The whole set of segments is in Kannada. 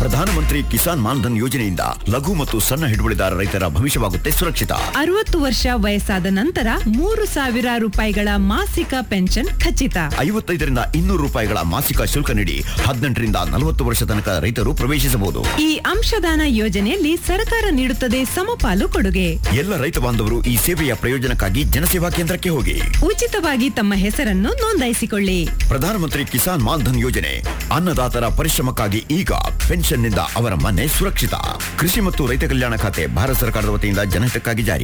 ಪ್ರಧಾನಮಂತ್ರಿ ಕಿಸಾನ್ ಮಾನ್ಧನ್ ಯೋಜನೆಯಿಂದ ಲಘು ಮತ್ತು ಸಣ್ಣ ಹಿಡುವಳಿದಾರ ರೈತರ ಭವಿಷ್ಯವಾಗುತ್ತೆ ಸುರಕ್ಷಿತ ಅರವತ್ತು ವರ್ಷ ವಯಸ್ಸಾದ ನಂತರ ಮೂರು ಸಾವಿರ ರೂಪಾಯಿಗಳ ಮಾಸಿಕ ಪೆನ್ಷನ್ ಖಚಿತ ಐವತ್ತೈದರಿಂದ ಇನ್ನೂರು ರೂಪಾಯಿಗಳ ಮಾಸಿಕ ಶುಲ್ಕ ನೀಡಿ ಹದಿನೆಂಟರಿಂದ ನಲವತ್ತು ವರ್ಷ ತನಕ ರೈತರು ಪ್ರವೇಶಿಸಬಹುದು ಈ ಅಂಶದಾನ ಯೋಜನೆಯಲ್ಲಿ ಸರ್ಕಾರ ನೀಡುತ್ತದೆ ಸಮಪಾಲು ಕೊಡುಗೆ ಎಲ್ಲ ರೈತ ಬಾಂಧವರು ಈ ಸೇವೆಯ ಪ್ರಯೋಜನಕ್ಕಾಗಿ ಜನಸೇವಾ ಕೇಂದ್ರಕ್ಕೆ ಹೋಗಿ ಉಚಿತವಾಗಿ ತಮ್ಮ ಹೆಸರನ್ನು ನೋಂದಾಯಿಸಿಕೊಳ್ಳಿ ಪ್ರಧಾನಮಂತ್ರಿ ಕಿಸಾನ್ ಮಾನ್ಧನ್ ಯೋಜನೆ ಅನ್ನದಾತರ ಪರಿಶ್ರಮಕ್ಕಾಗಿ ಈಗ ಪೆನ್ಷನ್ನಿಂದ ಅವರ ಮನೆ ಸುರಕ್ಷಿತ ಕೃಷಿ ಮತ್ತು ರೈತ ಕಲ್ಯಾಣ ಖಾತೆ ಭಾರತ ಸರ್ಕಾರದ ವತಿಯಿಂದ ಜನಹಿತಕ್ಕಾಗಿ ಜಾರಿ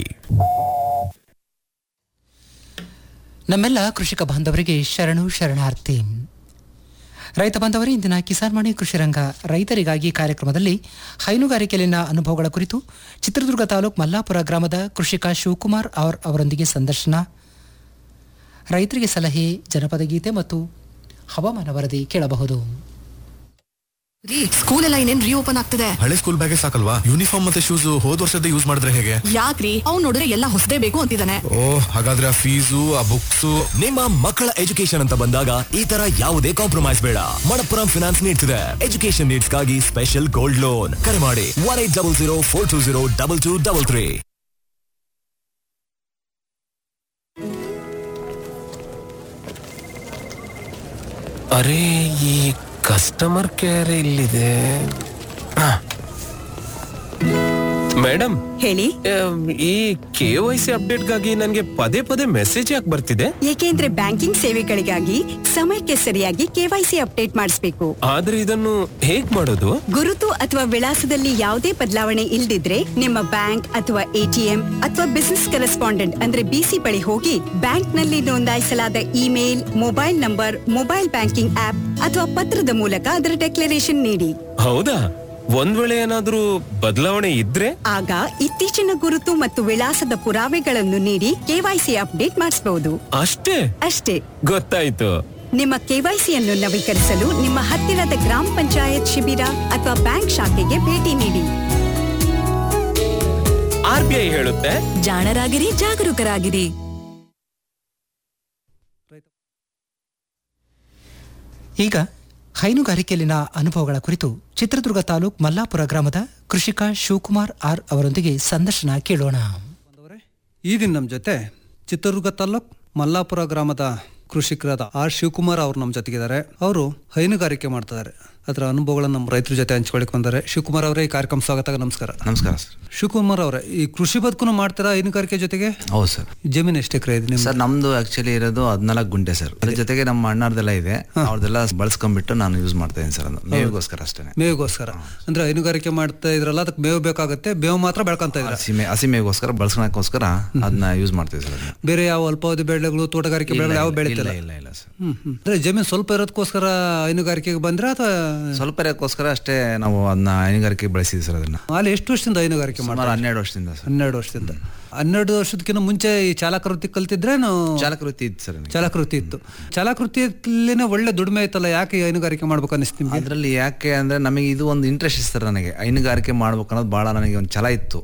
ನಮ್ಮೆಲ್ಲ ಕೃಷಿಕ ಬಾಂಧವರಿಗೆ ಶರಣು ಶರಣಾರ್ಥಿ ರೈತ ಬಾಂಧವರೇ ಇಂದಿನ ಕಿಸಾನ್ ವಾಣಿ ಕೃಷಿ ರಂಗ ರೈತರಿಗಾಗಿ ಕಾರ್ಯಕ್ರಮದಲ್ಲಿ ಹೈನುಗಾರಿಕೆಯಲ್ಲಿನ ಅನುಭವಗಳ ಕುರಿತು ಚಿತ್ರದುರ್ಗ ತಾಲೂಕು ಮಲ್ಲಾಪುರ ಗ್ರಾಮದ ಕೃಷಿಕ ಶಿವಕುಮಾರ್ ಅವರ್ ಅವರೊಂದಿಗೆ ಸಂದರ್ಶನ ರೈತರಿಗೆ ಸಲಹೆ ಜನಪದ ಗೀತೆ ಮತ್ತು ಹವಾಮಾನ ವರದಿ ಕೇಳಬಹುದು ರೀ ಸ್ಕೂಲ್ ಎಲ್ಲ ಇನ್ನೇನ್ ರೀಓಪನ್ ಆಗ್ತಿದೆ ಹಳೆ ಸ್ಕೂಲ್ ಬ್ಯಾಗೆ ಸಾಕಲ್ವಾ ಯೂನಿಫಾರ್ಮ್ ಮತ್ತೆ ಶೂಸ್ ಹೋದ್ ವರ್ಷದ ಯೂಸ್ ಮಾಡಿದ್ರೆ ಹೇಗೆ ಯಾಕ್ರಿ ಅವ್ನ್ ನೋಡಿದ್ರೆ ಎಲ್ಲ ಹೊಸದೇ ಬೇಕು ಅಂತಿದ್ದಾನೆ ಓ ಹಾಗಾದ್ರೆ ಆ ಫೀಸು ಆ ಬುಕ್ಸ್ ನಿಮ್ಮ ಮಕ್ಕಳ ಎಜುಕೇಶನ್ ಅಂತ ಬಂದಾಗ ಈ ತರ ಯಾವುದೇ ಕಾಂಪ್ರಮೈಸ್ ಬೇಡ ಮಣಪ್ಪುರಂ ಫಿನಾನ್ಸ್ ನೀಡ್ತಿದೆ ಎಜುಕೇಶನ್ ನೀಡ್ಸ್ಗಾಗಿ ಸ್ಪೆಷಲ್ ಗೋಲ್ಡ್ ಲೋನ್ ಕರೆ ಮಾಡಿ one eight double zero four two zero double two double three ಅರೆ ಈ ಕಸ್ಟಮರ್ ಕೇರ್ ಇಲ್ಲಿದೆ ಮೇಡಮ್ ಹೇಳಿ ಆಮ್, ಈ ಕೆ ವೈ ಸಿ ಅಪ್ಡೇಟ್ಗಾಗಿ ನನಗೆ ಪದೇ ಪದೇ ಮೆಸೇಜ್ ಯಾಕೆ ಬರ್ತಿದೆ ಏಕೆಂದ್ರೆ ಬ್ಯಾಂಕಿಂಗ್ ಸೇವೆಗಳಿಗಾಗಿ ಸಮಯಕ್ಕೆ ಸರಿಯಾಗಿ ಕೆವೈಸಿ ಅಪ್ಡೇಟ್ ಮಾಡಿಸಬೇಕು ಆದ್ರೆ ಇದನ್ನು ಹೇಗ್ ಮಾಡೋದು ಗುರುತು ಅಥವಾ ವಿಳಾಸದಲ್ಲಿ ಯಾವುದೇ ಬದಲಾವಣೆ ಇಲ್ದಿದ್ರೆ ನಿಮ್ಮ ಬ್ಯಾಂಕ್ ಅಥವಾ ಎಟಿಎಂ ಅಥವಾ ಬಿಸಿನೆಸ್ ಕರೆಸ್ಪಾಂಡೆಂಟ್ ಅಂದ್ರೆ ಬಿಸಿ ಬಳಿ ಹೋಗಿ ಬ್ಯಾಂಕ್ ನಲ್ಲಿ ನೋಂದಾಯಿಸಲಾದ email mobile number mobile banking app ಅಥವಾ ಪತ್ರದ ಮೂಲಕ ಅದರ ಡೆಕ್ಲರೇಷನ್ ನೀಡಿ ಹೌದಾ ಒಂದ್ ವೇಳೆ ಏನಾದ್ರೂ ಬದಲಾವಣೆ ಇದ್ರೆ ಆಗ ಇತ್ತೀಚಿನ ಗುರುತು ಮತ್ತು ವಿಳಾಸದ ಪುರಾವೆಗಳನ್ನು ನೀಡಿ ಕೆವೈಸಿ ಅಪ್ಡೇಟ್ ಮಾಡಿಸಬಹುದು ಅಷ್ಟೇ ಅಷ್ಟೇ ಗೊತ್ತಾಯ್ತು ನಿಮ್ಮ ಕೆವೈಸಿಯನ್ನು ನವೀಕರಿಸಲು ನಿಮ್ಮ ಹತ್ತಿರದ ಗ್ರಾಮ ಪಂಚಾಯತ್ ಶಿಬಿರ ಅಥವಾ ಬ್ಯಾಂಕ್ ಶಾಖೆಗೆ ಭೇಟಿ ನೀಡಿ ಆರ್ ಬಿ ಐ ಹೇಳುತ್ತೆ ಜಾಣರಾಗಿರಿ ಜಾಗರೂಕರಾಗಿರಿ ಈಗ ಹೈನುಗಾರಿಕೆಯಲ್ಲಿನ ಅನುಭವಗಳ ಕುರಿತು ಚಿತ್ರದುರ್ಗ ತಾಲೂಕು ಮಲ್ಲಾಪುರ ಗ್ರಾಮದ ಕೃಷಿಕ ಶಿವಕುಮಾರ್ ಆರ್ ಅವರೊಂದಿಗೆ ಸಂದರ್ಶನ ಕೇಳೋಣ ಈ ದಿನ ನಮ್ಮ ಜೊತೆ ಚಿತ್ರದುರ್ಗ ತಾಲ್ಲೂಕ್ ಮಲ್ಲಾಪುರ ಗ್ರಾಮದ ಕೃಷಿಕರಾದ ಆರ್ ಶಿವಕುಮಾರ್ ಅವರು ನಮ್ಮ ಜೊತೆಗಿದ್ದಾರೆ ಅವರು ಹೈನುಗಾರಿಕೆ ಮಾಡ್ತಿದ್ದಾರೆ ಅದರ ಅನುಭವಗಳನ್ನು ನಮ್ಮ ರೈತರ ಜೊತೆ ಹಂಚ್ಕೊಳಕ್ ಬಂದರೆ ಶಿವಕುಮಾರ್ ಅವರೇ ಈ ಕಾರ್ಯಕ್ರಮ ಸ್ವಾಗತ ನಮಸ್ಕಾರ ನಮಸ್ಕಾರ ಸರ್ ಶಿವಕುಮಾರ್ ಅವರೇ ಈ ಕೃಷಿ ಬದುಕನ್ನು ಮಾಡ್ತೀರಾ ಹೈನುಗಾರಿಕೆ ಜೊತೆಗೆ ಹೌದು ಸರ್ ಜಮೀನು ಎಷ್ಟು ಎಕರೆ ಇದೆ ನಿಮ್ದು? ಸರ್ ನಮ್ದು ಆಕ್ಚುಲಿ ಇರೋದು ಹದಿನಾಲ್ಕು ಗುಂಟೆ ಸರ್ ಅದ್ರ ಜೊತೆಗೆ ನಮ್ಮ ಅಣ್ಣರ್ದೆಲ್ಲ ಇದೆ ಅವ್ರದೆಲ್ಲ ಬಳಸ್ಕೊಂಡ್ಬಿಟ್ಟು ನಾನು ಯೂಸ್ ಮಾಡ್ತಾ ಇದ್ದೀನಿ ಸರ್ ಅದನ್ನ ಮೇವಿಗೋಸ್ಕರ ಅಷ್ಟೇ ಮೇವಿಗೋಸ್ಕರ ಅಂದ್ರೆ ಹೈನುಗಾರಿಕೆ ಮಾಡ್ತಾ ಇದ್ರಲ್ಲ ಅದಕ್ಕೆ ಮೇವು ಬೇಕಾಗುತ್ತೆ ಬೇವು ಮಾತ್ರ ಬೆಳ್ಕೊಂತ ಇದ್ರ ಹಸಿ ಮೇ ಹಸಿ ಮೇವಿಗೋಸ್ಕರ ಬಳಸ್ಕೊಳಕ್ಕೋಸ್ಕರ ಅದನ್ನ ಯೂಸ್ ಮಾಡ್ತೀವಿ ಸರ್ ಅದನ್ನ ಬೇರೆ ಯಾವ ಅಲ್ಪಾವಧಿ ಬೆಳೆಗಳು ತೋಟಗಾರಿಕೆ ಇಲ್ಲ, ಬೆಳೆಗಳು ಯಾವ ಇಲ್ಲ, ಬೆಳೀತಿಲ್ಲ ಇಲ್ಲ ಇಲ್ಲ ಸರ್ ಹ್ಮ್ ಹ್ಮ್ ಅಂದ್ರೆ ಜಮೀನು ಸ್ವಲ್ಪ ಇರೋದಕ್ಕೋಸ್ಕರ ಹೈನುಗಾರಿಕೆಗೆ ಬಂದ್ರೆ ಅಥವಾ ಸ್ವಲ್ಪ ಇರೋಕ್ಕೋಸ್ಕರ ಅಷ್ಟೇ ನಾವು ಅದನ್ನ ಹೈನುಗಾರಿಕೆ ಬಳಸಿದ್ವಿ ಸರ್ ಅದನ್ನ ಅಲ್ಲಿ ಎಷ್ಟು ವರ್ಷದಿಂದ ಹೈನುಗಾರಿಕೆ ಸುಮಾರು ಮಾಡ್ತಾರೆ ಹನ್ನೆರಡು ವರ್ಷದಿಂದ ಸರ್ ಹನ್ನೆರಡು ವರ್ಷದಿಂದ ಹನ್ನೆರಡು ವರ್ಷದಕ್ಕಿಂತ ಮುಂಚೆ ಈ ಚಾಲಕ ವೃತ್ತಿ ಕಲ್ತಿದ್ರೇನು ಚಾಲಕ ವೃತ್ತಿ ಇತ್ತು ಸರ್ ನನಗೆ. ಚಾಲಕ ವೃತ್ತಿ ಇತ್ತು ಚಾಲಕ ವೃತ್ತಿಯಲ್ಲಿನೇ ಒಳ್ಳೆ ದುಡಿಮೆ ಐತಲ್ಲ ಯಾಕೆ ಈ ಹೈನುಗಾರಿಕೆ ಮಾಡ್ಬೇಕು ಅನಿಸ್ತು ನಿಮ್ಗೆ ಅದ್ರಲ್ಲಿ ಯಾಕೆ ಅಂದ್ರೆ ನಮಗೆ ಇದು ಒಂದು ಇಂಟ್ರೆಸ್ಟ್ ಇತ್ತು ಸರ್ ನನಗೆ ಹೈನುಗಾರಿಕೆ ಮಾಡ್ಬೇಕು ಅನ್ನೋದು ಬಹಳ ನನಗೆ ಒಂದು ಛಲ ಇತ್ತು